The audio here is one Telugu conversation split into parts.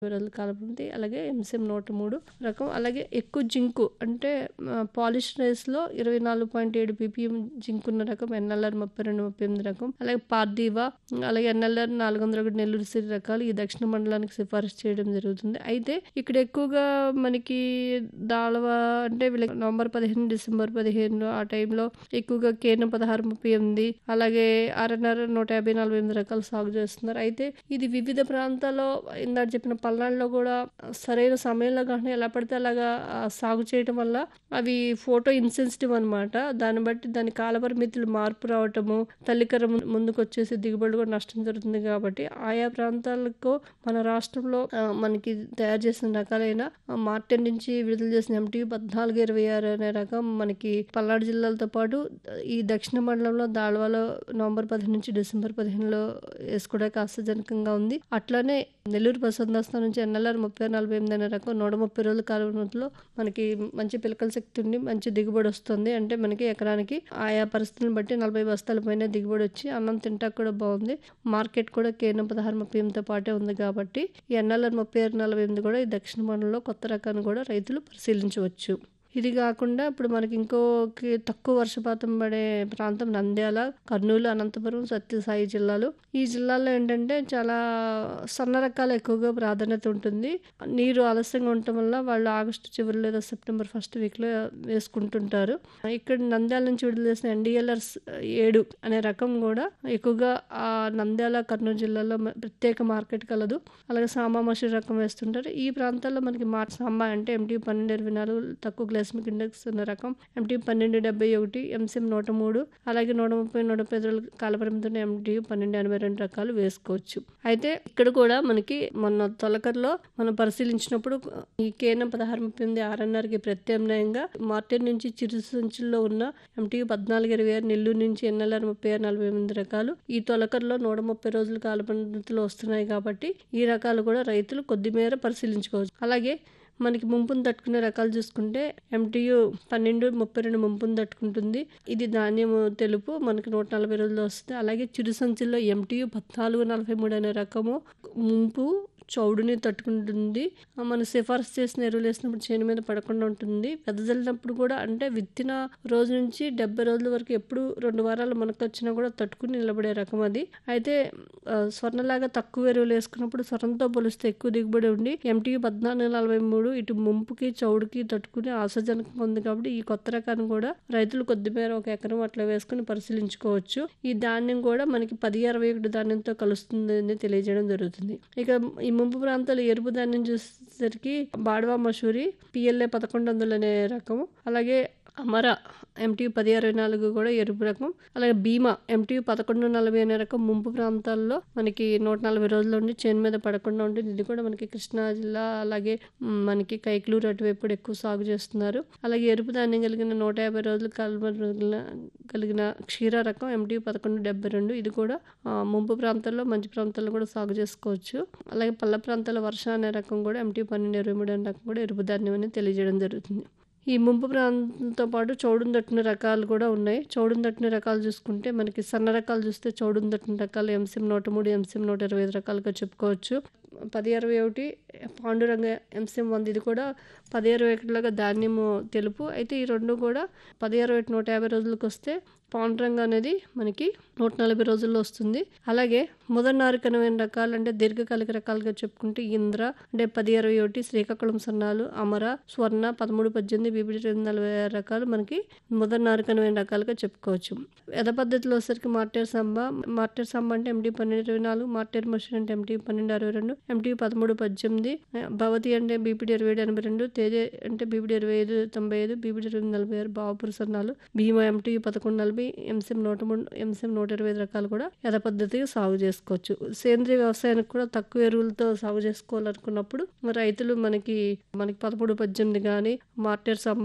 రోజుల కాలం ఉంది అలాగే ఎంసీఎం నూట మూడు రకం అలాగే ఎక్కువ జింకు అంటే పాలిష్ రైస్లో ఇరవై నాలుగు పాయింట్ ఏడు పీపీఎం జింక్ ఉన్న రకం ఎన్ఎల్ఆర్ ముప్పై రెండు ముప్పై ఎనిమిది రకం అలాగే పార్థీవా అలాగే ఎన్ఎల్ఆర్ నాలుగు వందల ఒకటి నెల్లూరు సిరి రకాలు ఈ దక్షిణ మండలానికి సిఫారసు చేయడం జరుగుతుంది అయితే ఇక్కడ ఎక్కువగా మనకి దాళవ అంటే వీళ్ళకి నవంబర్ పదిహేను డిసెంబర్ పదిహేను ఆ టైంలో ఎక్కువగా కేన పదహారు ముప్పై ఎనిమిది అలాగే ఆర్ఎన్ఆర్ నూట యాభై నలభై ఎనిమిది రకాలు సాగు చేస్తున్నారు అయితే ఇది వివిధ ప్రాంతాల్లో ఇందాక చెప్పిన పల్నాడులో కూడా సరైన సమయంలో కానీ ఎలా పడితే అలాగా ఆ, సాగు చేయటం వల్ల అవి ఫోటో ఇన్సెన్సిటివ్ అనమాట దాన్ని బట్టి దాని కాలపరిమితులు మార్పు రావటము తల్లికర ము- ముందుకు వచ్చేసి దిగుబడి కూడా నష్టం జరుగుతుంది కాబట్టి ఆయా ప్రాంతాలకు మన రాష్ట్రంలో ఆ, మనకి తయారు చేసిన రకాలైన ఆ, మార్టెన్ నుంచి విడుదల చేసిన ఎంటీవీ పద్నాలుగు ఇరవై ఆరు అనే రకం మనకి పల్నాడు జిల్లాలతో పాటు ఈ దక్షిణ మండలంలో దాళవాలో నవంబర్ పదిహేను నుంచి డిసెంబర్ పదిహేనులో వేసుకోవడానికి ఆశాజనకంగా ఉంది అట్లానే నెల్లూరు బసందాస్తా నుంచి ఎన్ఎల్ఆర్ ముప్పై నలభై ఎనిమిది అనే రకం నూట ముప్పై రోజుల కాలంలో మనకి మంచి పిలకల శక్తి ఉండి మంచి దిగుబడి వస్తుంది అంటే మనకి ఎకరానికి ఆయా పరిస్థితులను బట్టి నలభై బస్తాల పైన దిగుబడి వచ్చి అన్నం తింటాక కూడా బాగుంది మార్కెట్ కూడా కేంద్రం పదహారు ముప్పై ఎనిమిదితో పాటే ఉంది కాబట్టి ఈ ఎన్ఎల్ఆర్ ముప్పై ఆరు నలభై ఎనిమిది కూడా ఈ దక్షిణ మండలంలో కొత్త రకాన్ని కూడా రైతులు పరిశీలించవచ్చు ఇది కాకుండా ఇప్పుడు మనకి ఇంకోకి తక్కువ వర్షపాతం పడే ప్రాంతం నంద్యాల కర్నూలు అనంతపురం సత్యసాయి జిల్లాలు ఈ జిల్లాల్లో ఏంటంటే చాలా సన్న రకాలు ఎక్కువగా ప్రాధాన్యత ఉంటుంది నీరు ఆలస్యంగా ఉండటం వల్ల వాళ్ళు ఆగస్టు చివరి లేదా సెప్టెంబర్ ఫస్ట్ వీక్లో వేసుకుంటుంటారు ఇక్కడ నంద్యాల నుంచి విడుదల చేసిన ఎన్డిఎల్ఆర్ ఏడు అనే రకం కూడా ఎక్కువగా ఆ నంద్యాల కర్నూలు జిల్లాలో మ- ప్రత్యేక మార్కెట్ కలదు అలాగే సాంబా మసూరి రకం వేస్తుంటారు ఈ ప్రాంతాల్లో మనకి మా సాంబా అంటే ఎంటీ పన్నెండు ఇరవై నాలుగు తక్కువ గ్లాస్మిక్ ఇండెక్స్ ఉన్న రకం ఎంటీ పన్నెండు డెబ్బై ఒకటి ఎంసీఎం నూట మూడు అలాగే నూట ముప్పై నూట ముప్పై ఐదు రోజుల కాలపరిమితి ఉన్న ఎంటీ పన్నెండు ఎనభై రెండు రకాలు వేసుకోవచ్చు అయితే ఇక్కడ కూడా మనకి మొన్న తొలకర్లో మనం పరిశీలించినప్పుడు ఈ కేనం పదహారు ముప్పై ఎనిమిది ఆర్ఎన్ఆర్కి ప్రత్యామ్నాయంగా మార్టెన్ నుంచి చిరు సంచుల్లో ఉన్న ఎంటీ పద్నాలుగు ఇరవై ఆరు నెల్లూరు నుంచి ఎన్ఎల్ఆర్ ముప్పై ఆరు నలభై ఎనిమిది రకాలు ఈ తొలకర్లో నూట ముప్పై రోజుల కాలపరిమితిలో వస్తున్నాయి కాబట్టి ఈ రకాలు కూడా రైతులు కొద్దిమేర పరిశీలించుకోవచ్చు అలాగే మనకి ముంపును తట్టుకునే రకాలు చూసుకుంటే ఎంటీయు పన్నెండు ముప్పై రెండు ముంపును తట్టుకుంటుంది ఇది ధాన్యం తెలుపు మనకి నూట నలభై రోజులు వస్తుంది అలాగే చిరు సంచుల్లో ఎంటీయు పద్నాలుగు నలభై మూడు అనే రకము ముంపు చౌడుని తట్టుకుంటుంది ఆ, మనం సిఫార్సు చేసిన ఎరువులు వేసినప్పుడు చేను మీద పడకుండా ఉంటుంది వెదజల్లినప్పుడు కూడా అంటే విత్తిన రోజు నుంచి డెబ్బై రోజుల వరకు ఎప్పుడు రెండు వారాలు మనకు వచ్చినా కూడా తట్టుకుని నిలబడే రకం అది అయితే ఆ, స్వర్ణలాగా తక్కువ ఎరువులు వేసుకున్నప్పుడు స్వర్ణంతో పోలిస్తే ఎక్కువ దిగుబడి ఉండి ఎంటీ పద్నాలుగు నలభై మూడు ఇటు ముంపుకి చౌడుకి తట్టుకుని ఆశాజనకంగా ఉంది కాబట్టి ఈ కొత్త రకాన్ని కూడా రైతులు కొద్దిమేర ఒక ఎకరం అట్లా వేసుకుని పరిశీలించుకోవచ్చు ఈ ధాన్యం కూడా మనకి పది అరవై ఒకటి ధాన్యంతో కలుస్తుందని తెలియజేయడం జరుగుతుంది ఇక ఈ ముంపు ప్రాంతాలు ఎరుపు ధాన్యం చూసేసరికి బాడవా మసూరి పిఎల్ఏ పదకొండు వందలు అనే రకము అలాగే అమర ఎంటీ పది అరవై నాలుగు కూడా ఎరుపు రకం అలాగే భీమా ఎంటీ పదకొండు నలభై అనే రకం ముంపు ప్రాంతాల్లో మనకి నూట నలభై రోజుల నుండి చేను మీద పడకుండా ఉంటుంది ఇది కూడా మనకి కృష్ణా జిల్లా అలాగే మ్, మనకి కైక్లూరు అటువైపు కూడా ఎక్కువ సాగు చేస్తున్నారు అలాగే ఎరుపు ధాన్యం కలిగిన నూట యాభై రోజులు కలబ కలిగిన క్షీర రకం ఎంటీ పదకొండు డెబ్బై రెండు ఇది కూడా ఆ, ముంపు ప్రాంతాల్లో మంచి ప్రాంతాల్లో కూడా సాగు చేసుకోవచ్చు అలాగే పల్ల ప్రాంతాల్లో వర్ష అనే రకం కూడా ఎంటీ పన్నెండు ఇరవై మూడు అనే రకం కూడా ఎరుపు ధాన్యం అనేది తెలియజేయడం జరుగుతుంది ఈ ముంపు ప్రాంతంతో పాటు చౌడును తట్టిన రకాలు కూడా ఉన్నాయి చౌడును తట్టిన రకాలు చూసుకుంటే మనకి సన్న రకాలు చూస్తే చౌడును తట్టిన రకాలు ఎంసీఎం నూట మూడు ఎంసీఎం నూట ఇరవై ఐదు రకాలుగా చెప్పుకోవచ్చు పది అరవై ఒకటి పాండురంగ ఎంసీఎం వంద ఇది కూడా పది అరవై ఒకటిలాగా ధాన్యము తెలుపు అయితే ఈ రెండు కూడా పది అరవై ఒకటి నూట యాభై రోజులకు వస్తే పాండురంగ అనేది మనకి నూట నలభై రోజుల్లో వస్తుంది అలాగే ముదనారికమైన రకాలు అంటే దీర్ఘకాలిక రకాలుగా చెప్పుకుంటే ఇంద్ర అంటే పది అరవై ఒకటి శ్రీకాకుళం సన్నాలు అమర స్వర్ణ పదమూడు పద్దెనిమిది బీబీడి రెండు నలభై ఆరు రకాలు మనకి ముదనారికమైన రకాలుగా చెప్పుకోవచ్చు యథ పద్ధతిలో వచ్చేసరికి మార్టేర్ సంబ మార్టేర్ సంబ అంటే ఎంటీ పన్నెండు ఇరవై నాలుగు మార్టేర్ మషిన్ అంటే ఎంటీ పన్నెండు అరవై రెండు ఎంటీ పదమూడు పద్దెనిమిది భవతి అంటే బీపీడీ ఇరవై ఏడు ఎనభై రెండు తేజ అంటే బీపీడీ ఇరవై ఐదు తొంభై ఐదు బీపీడీ ఇరవై నలభై ఆరు బావపురు సన్నాలు భీమా ఎంటీ పదకొండు నలభై ఎంసీఎం నూట మూడు ఎంసీఎం నూట ఇరవై ఐదు రకాలు కూడా యథ పద్ధతిగా సాగు చేసుకోవచ్చు సేంద్రీయ వ్యవసాయానికి కూడా తక్కువ ఎరువులతో సాగు చేసుకోవాలనుకున్నప్పుడు రైతులు మనకి మనకి పదమూడు పద్దెనిమిది కానీ మార్టేర్ సంబ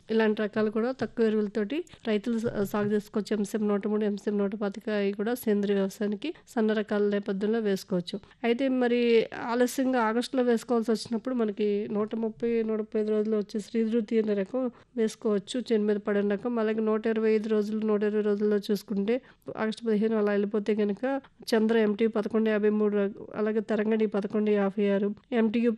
ఇలాంటి రకాలు కూడా తక్కువ ఎరువులతోటి రైతులు సా- సాగు చేసుకోవచ్చు ఎంసీఎం నూట మూడు ఎంసీఎం నూట పాతిక అవి కూడా సేంద్రియ వ్యవసాయానికి సన్న రకాల నేపథ్యంలో వేసుకోవచ్చు అయితే మరి ఆలస్యంగా ఆగస్టులో వేసుకోవాల్సి వచ్చినప్పుడు మనకి నూట ముప్పై నూట ముప్పై ఐదు రోజులు వచ్చే శ్రీధృతి అనే రకం వేసుకోవచ్చు చేను మీద పడిన రకం అలాగే నూట ఇరవై ఐదు రోజులు నూట ఇరవై రోజుల్లో చూసుకుంటే ఆగస్టు పదిహేను అలా వెళ్ళిపోతే కనుక చంద్ర ఎంటీ పదకొండు యాభై మూడు రకం, అలాగే తరంగడి పదకొండు యాభై ఆరు ఎంటీయు